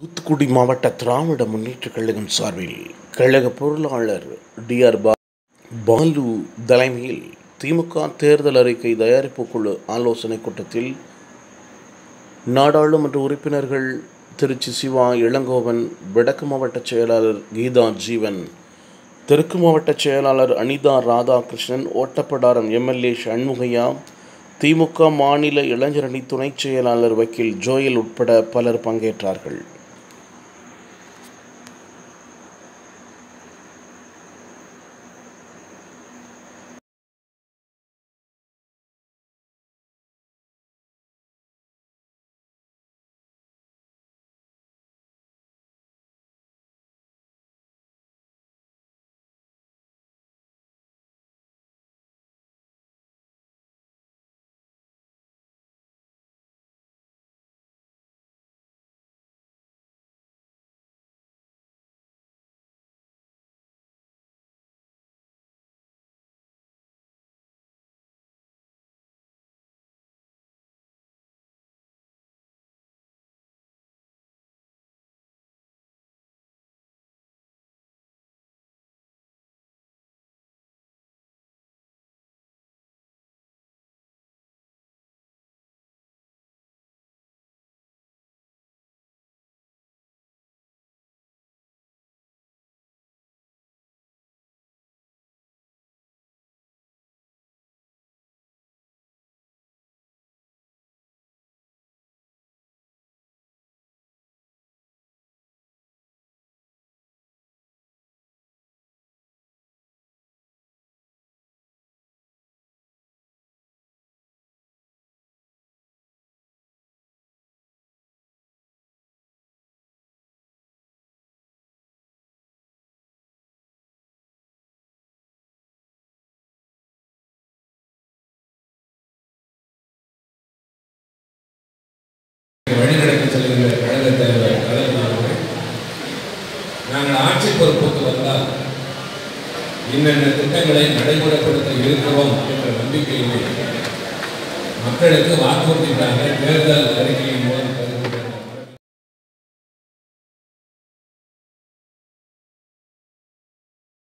தூத்துக்குடி மாவட்ட திராவிட முன்னேற்ற கழகம் சார்பில் கழக பொருளாளர் டிஆர் பா பாலு தலைமையில் திமுக தேர்தல் அறிக்கை தயாரிப்பு குழு ஆலோசனை கூட்டத்தில் நாடாளுமன்ற உறுப்பினர்கள் திருச்சி சிவா இளங்கோவன் வடக்கு மாவட்ட செயலாளர் கீதா ஜீவன் தெற்கு மாவட்ட செயலாளர் அனிதா ராதாகிருஷ்ணன் ஓட்டப்படாரம் எம்எல்ஏ சண்முகையா திமுக மாநில இளைஞரணி துணைச் செயலாளர் வக்கீல் ஜோயல் உட்பட பலர் பங்கேற்றார்கள் வழிநடத்தி செல்கின்ற கழக தலைவர் கலைஞர் அவர்கள் நாங்கள் ஆட்சி பொறுப்புக்கு வந்தால் இன்னென்ன திட்டங்களை நடைமுறைப்படுத்த இருக்கிறோம் என்ற நம்பிக்கையிலே மக்களுக்கு வாக்குறுதிக்காக தேர்தல் அறிக்கையின் மூலம்